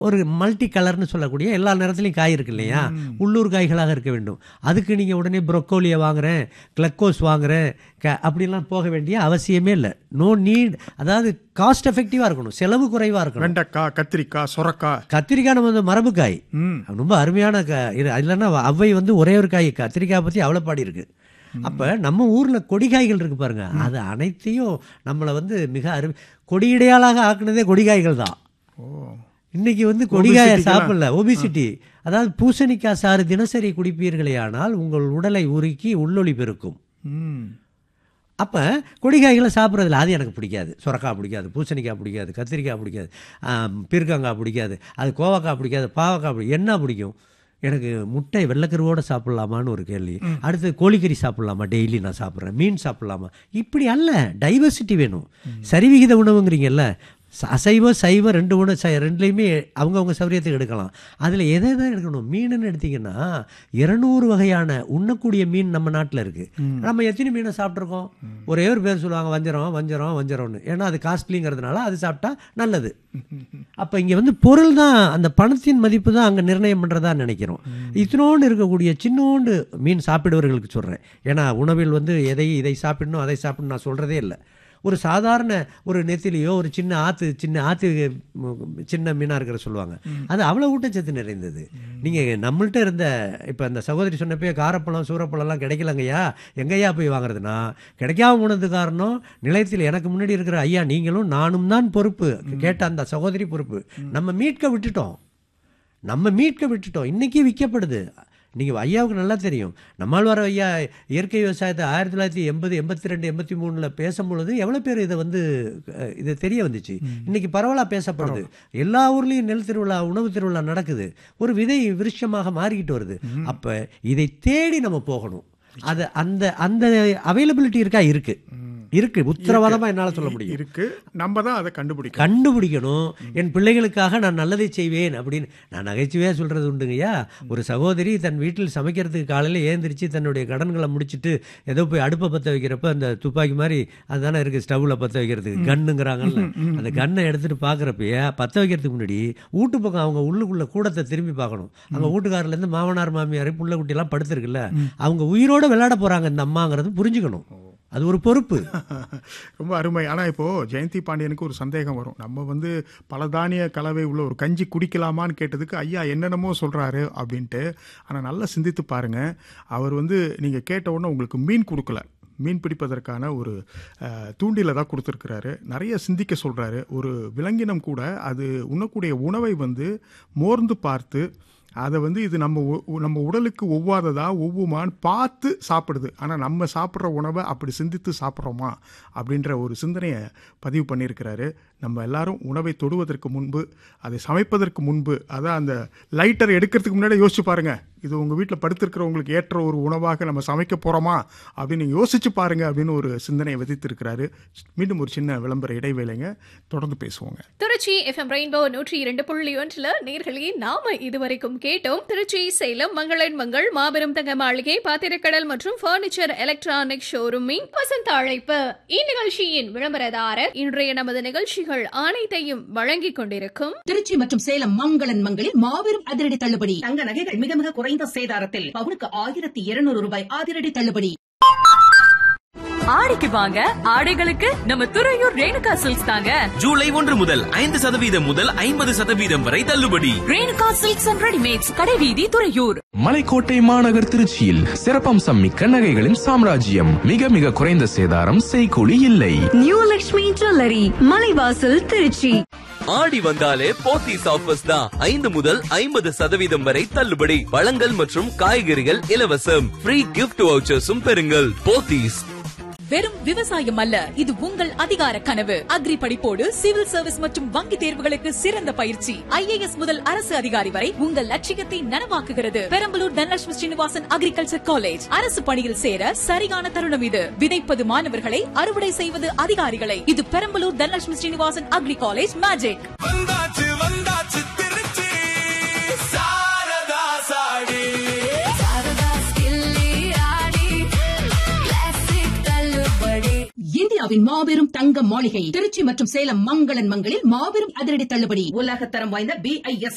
ஒரு மல்டி கலர்னு சொல்லக்கூடிய எல்லா நேரத்துலையும் காய் இருக்கு இல்லையா உள்ளூர் காய்களாக இருக்க வேண்டும் அதுக்கு நீங்கள் உடனே ப்ரொக்கோலியை வாங்குறேன் கிளக்கோஸ் வாங்குறேன் க அப்படிலாம் போக வேண்டிய அவசியமே இல்லை நோ நீட் அதாவது காஸ்ட் எஃபெக்டிவாக இருக்கணும் செலவு குறைவாக இருக்கணும் வெண்டைக்காய் கத்திரிக்காய் சுரக்காய் கத்திரிக்காய் நம்ம வந்து மரபு காய் ம் ரொம்ப அருமையான க இது இல்லைன்னா அவ்வை வந்து ஒரே ஒரு காய் கத்திரிக்காய் பற்றி அவ்வளோ பாடி இருக்கு அப்போ நம்ம ஊரில் கொடிகாய்கள் இருக்கு பாருங்க அது அனைத்தையும் நம்மளை வந்து மிக அரு கொடியிடையாளாக ஆக்குனதே கொடிகாய்கள் தான் ஓ இன்னைக்கு வந்து கொடிகாயை Obesity-க்கெல்லாம்? சாப்பிடல ஒபிசிட்டி அதாவது பூசணிக்காய் சாறு தினசரி குடிப்பீர்களே ஆனால் உங்கள் உடலை உருக்கி உள்ளொளி பெருக்கும் ம் அப்போ கொடிகாய்களை சாப்பிட்றதில்ல அது எனக்கு பிடிக்காது சுரக்காய் பிடிக்காது பூசணிக்காய் பிடிக்காது கத்திரிக்காய் பிடிக்காது ஆம், பீர்க்கங்காய் பிடிக்காது அது கோவக்காய் பிடிக்காது பாவக்காய் பிடிக்கும் என்ன பிடிக்கும் எனக்கு முட்டை வெள்ளைக்கருவோடு சாப்பிட்லாமான்னு ஒரு கேள்வி அடுத்து கோழிக்கறி சாப்பிட்லாமா டெய்லி நான் சாப்பிட்றேன் மீன் சாப்பிட்லாமா இப்படி அல்ல டைவர்சிட்டி வேணும் சரிவிகித உணவுங்கிறீங்கல்ல ச- அசைவ சைவ ரெண்டு உணவு ச ரெண்டுலேயுமே அவங்கவுங்க சௌரியத்துக்கு எடுக்கலாம் அதில் எதை எதை எடுக்கணும் மீனுன்னு எடுத்தீங்கன்னா இருநூறு வகையான உண்ணக்கூடிய மீன் நம்ம நாட்டில் இருக்குது நம்ம எத்தனை மீனை சாப்பிட்ருக்கோம் ஒரே ஒரு பேர் சொல்லுவாங்க வஞ்சரம் வஞ்சரம் வஞ்சரம்னு ஏன்னா அது காஸ்ட்லிங்கிறதுனால அது சாப்பிட்டா நல்லது அப்போ இங்கே வந்து பொருள் தான் அந்த பணத்தின் மதிப்பு தான் அங்கே நிர்ணயம் பண்ணுறதா நினைக்கிறோம் இத்தினோண்டு இருக்கக்கூடிய சின்னோண்டு மீன் சாப்பிடுவர்களுக்கு சொல்கிறேன் ஏன்னா உணவில் வந்து எதை இதை சாப்பிடணும் அதை சாப்பிடணும் நான் சொல்கிறதே இல்லை ஒரு சாதாரண ஒரு நெத்திலியோ ஒரு சின்ன ஆற்று சின்ன ஆற்று ம், சின்ன மீனாக இருக்கிற சொல்லுவாங்க அது அவ்வளோ ஊட்டச்சத்து நிறைந்தது நீங்கள் நம்மள்ட்ட இருந்த இப்போ அந்த சகோதரி சொன்னப்பே காரப்பழம் சூரப்பழம்லாம் கிடைக்கலங்கய்யா எங்கய்யா போய் வாங்குறதுனா கிடைக்காம போனது காரணம் நிலையத்தில் எனக்கு முன்னாடி இருக்கிற ஐயா நீங்களும் நானும் தான் பொறுப்பு கேட்ட அந்த சகோதரி பொறுப்பு நம்ம மீட்க விட்டுட்டோம் நம்ம மீட்க விட்டுட்டோம் இன்னைக்கு விற்கப்படுது நீங்கள் ஐயாவுக்கு நல்லா தெரியும் நம்மாழ்வார் ஐயா இயற்கை விவசாயத்தை ஆயிரத்தி தொள்ளாயிரத்தி எண்பது எண்பத்தி ரெண்டு எண்பத்தி மூணில் பேசும்பொழுது எவ்வளோ பேர் இதை வந்து அஹ், இது தெரிய வந்துச்சு இன்னைக்கு பரவலாக பேசப்படுது எல்லா ஊர்லேயும் நெல் திருவிழா உணவு திருவிழா நடக்குது ஒரு விதை விருட்சமாக மாறிக்கிட்டு வருது அப்போ இதை தேடி நம்ம போகணும் அது அந்த அந்த அவைலபிலிட்டி இருக்கா இருக்கு இருக்கு உத்தரவாதமாக என்னால் சொல்ல முடியும் இருக்கு நம்ம தான் அதை கண்டுபிடிக்கணும் கண்டுபிடிக்கணும் என் பிள்ளைகளுக்காக நான் நல்லதை செய்வேன் அப்படின்னு நான் நகைச்சுவையாக சொல்கிறது உண்டுங்கய்யா ஒரு சகோதரி தன் வீட்டில் சமைக்கிறதுக்கு காலையில் ஏந்திரிச்சு தன்னுடைய கடன்களை முடிச்சிட்டு ஏதோ போய் அடுப்பை பற்ற வைக்கிறப்ப அந்த துப்பாக்கி மாதிரி அதுதானே இருக்குது ஸ்டவ்வில் பற்ற வைக்கிறதுக்கு கன்னுங்கிறாங்கல்ல அந்த கன்னை எடுத்துகிட்டு பார்க்குறப்பயே பற்ற வைக்கிறதுக்கு முன்னாடி வீட்டு பக்கம் அவங்க உள்ளுக்குள்ள கூடத்தை திரும்பி பார்க்கணும் அங்கே வீட்டுக்காரிலேருந்து மாமனார் மாமியார் புள்ள குட்டியெல்லாம் படுத்துருக்குல்ல அவங்க உயிரோட விளையாட போகிறாங்க இந்த அம்மாங்கிறது புரிஞ்சுக்கணும் அது ஒரு பொறுப்பு ரொம்ப அருமை ஆனால் இப்போ ஜெயந்தி பாண்டியனுக்கு ஒரு சந்தேகம் வரும் நம்ம வந்து பல தானிய கலவை உள்ள ஒரு கஞ்சி குடிக்கலாமான்னு கேட்டதுக்கு ஐயா என்னென்னமோ சொல்றாரு அப்படின்ட்டு ஆனால் நல்லா சிந்தித்து பாருங்க அவர் வந்து நீங்க கேட்ட உடனே உங்களுக்கு மீன் கொடுக்கல மீன் பிடிப்பதற்கான ஒரு அஹ், தூண்டில தான் கொடுத்துருக்கிறாரு நிறைய சிந்திக்க சொல்றாரு ஒரு விலங்கினம் கூட அது உண்ணக்கூடிய உணவை வந்து மோர்ந்து பார்த்து அதை வந்து இது நம்ம உ- நம்ம உடலுக்கு ஒவ்வாததா ஒவ்வுமான்னு பார்த்து சாப்பிடுது ஆனால் நம்ம சாப்பிட்ற உணவை அப்படி சிந்தித்து சாப்பிட்றோமா அப்படின்ற ஒரு சிந்தனையை பதிவு பண்ணியிருக்கிறாரு நம்ம எல்லாரும் உணவை தொடுவதற்கு முன்பு அதை சமைப்பதற்கு முன்பு அதான் அந்த லைட்டர் எடுக்கிறதுக்கு முன்னாடி யோசிச்சு பாருங்க இது உங்கள் வீட்டில் படுத்திருக்கிறவங்களுக்கு ஏற்ற ஒரு உணவாக நம்ம சமைக்க போகிறோமா அப்படின்னு நீங்க யோசிச்சு பாருங்க அப்படின்னு ஒரு சிந்தனையை விதித்திருக்கிறாரு மீண்டும் ஒரு சின்ன விளம்பர இடைவேளைங்க தொடர்ந்து பேசுவோங்க திருச்சி எஃப்எம் ரெயின்போ நூற்றி இரண்டு புள்ளி ஒன்றில் நேர்களே நாம இதுவரைக்கும் கேட்டோம் திருச்சி சேலம் மங்களன் மங்கள் மாபெரும் தங்க மாளிகை பாத்திரக்கடல் மற்றும் பர்னிச்சர் எலக்ட்ரானிக் ஷோரூமின் வசந்த அழைப்பு இந்நிகழ்ச்சியின் விளம்பரதாரர் இன்றைய நமது நிகழ்ச்சிகள் அனைத்தையும் வழங்கிக் கொண்டிருக்கும் திருச்சி மற்றும் சேலம் மங்களன் மங்களில் மாபெரும் அதிரடி தள்ளுபடி தங்க நகைகள் மிக மிக குறைந்த சேதாரத்தில் பவுனுக்கு ஆயிரத்தி இருநூறு ரூபாய் அதிரடி தள்ளுபடி ஆடிக்கு வாங்க ஆடைகளுக்கு நம்ம துறையூர் ரேணுகா சில்க்ஸ் தாங்க ஜூலை ஒன்று முதல் ஐந்து சதவீதம் முதல் ஐம்பது சதவீதம் வரை தள்ளுபடி ரேணுகா சில்க்ஸ் அண்ட் ரெடிமேட்ஸ் கடைவீதி துறையூர் மலைக்கோட்டை மாநகர் திருச்சியில் சிறப்பம்சம் மிக்க நகைகளின் சாம்ராஜ்யம் மிக மிக குறைந்த சேதாரம் செய்கூலி இல்லை நியூ லக்ஷ்மி ஜுவல்லரி மலைவாசல் திருச்சி ஆடி வந்தாலே போத்தீஸ் ஆஃபர்ஸ் தான் ஐந்து முதல் ஐம்பது சதவீதம் வரை தள்ளுபடி பழங்கள் மற்றும் காய்கறிகள் இலவசம் ஃப்ரீ கிஃப்ட் வவுச்சர்ஸும் பெறுங்கள் போத்தீஸ் வெறும் விவசாயம் அல்ல இது உங்கள் அதிகார கனவு அக்ரி படிப்போடு சிவில் சர்வீஸ் மற்றும் வங்கி தேர்வுகளுக்கு சிறந்த பயிற்சி ஐஏஎஸ் முதல் அரசு அதிகாரி வரை உங்கள் லட்சியத்தை நனவாக்குகிறது பெரம்பலூர் தனலட்சுமி ஸ்ரீனிவாசன் அக்ரிகல்ச்சர் காலேஜ் அரசு பணியில் சேர சரியான தருணம் இது விதைப்பது மாணவர்களை அறுவடை செய்வது அதிகாரிகளை இது Perambalur Dhanalakshmi Srinivasan agri college magic வந்தாச்சு வந்தாச்சு திருச்சி சாரதா சாடி இந்தியாவின் மாபெரும் தங்க மாளிகை திருச்சி மற்றும் சேலம் மங்களன் மங்களில் மாபெரும் அதிரடி தள்ளுபடி உலகத்தரம் வாய்ந்த பிஐஎஸ்